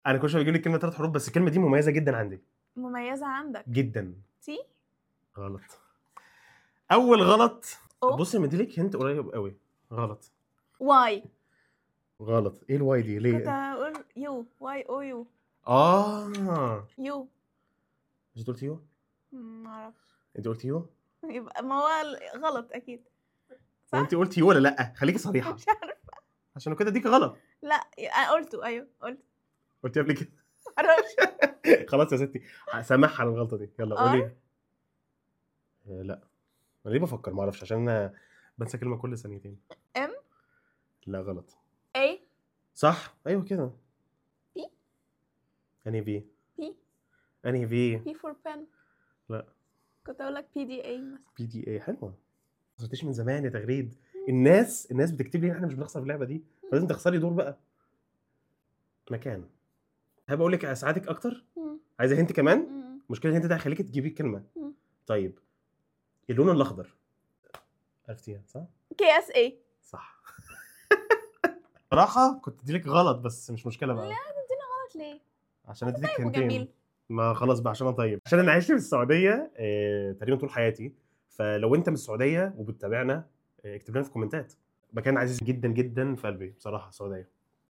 انا كل شويه بيجيب لي كلمه ثلاث حروف بس الكلمه دي مميزه جدا عندي مميزة عندك جدا تي غلط اول غلط او بص مديلك هنت قريب قوي غلط واي غلط ايه الواي دي كنت ليه هقول يو واي او يو اه يو مش قلت يو ما اعرفش انت قلت يو يبقى ما هو ال- غلط اكيد صح؟ انت قلت يو ولا لا خليكي صريحه مش عارف عشان كده اديك غلط لا انا قلته ايوه قلت قلت قبل كده معرفش خلاص يا ستي سامحها على الغلطه دي يلا آر؟ قولي آه، لا انا ليه بفكر ما اعرفش عشان انا بنسى كلمه كل ثانيتين ام لا غلط اي صح ايوه كده بي؟ انهي في بي انهي في بي فور بن لا. كنت اقول لك بي دي اي مثلا بي دي اي حلوه ما خسرتيش من زمان يا تغريد الناس الناس بتكتب لي احنا مش بنخسر في اللعبه دي فلازم تخسري دور بقى مكان هبقى اقول لك اساعدك اكتر مم. عايزه هنت كمان مم. مشكله الهنت ده هيخليكي تجيبي الكلمه مم. طيب اللون الاخضر عرفتيها صح كي اس اي صح صراحه كنت اديلك غلط بس مش مشكله بقى غلط ليه؟ عشان اديتك طيب هنتين وجميل ما خلاص بقى عشان انا طيب عشان انا عشت في السعوديه آه، تقريبا طول حياتي فلو انت من السعوديه وبتتابعنا آه، اكتب لنا في الكومنتات مكان عزيز جدا جدا في قلبي بصراحه السعوديه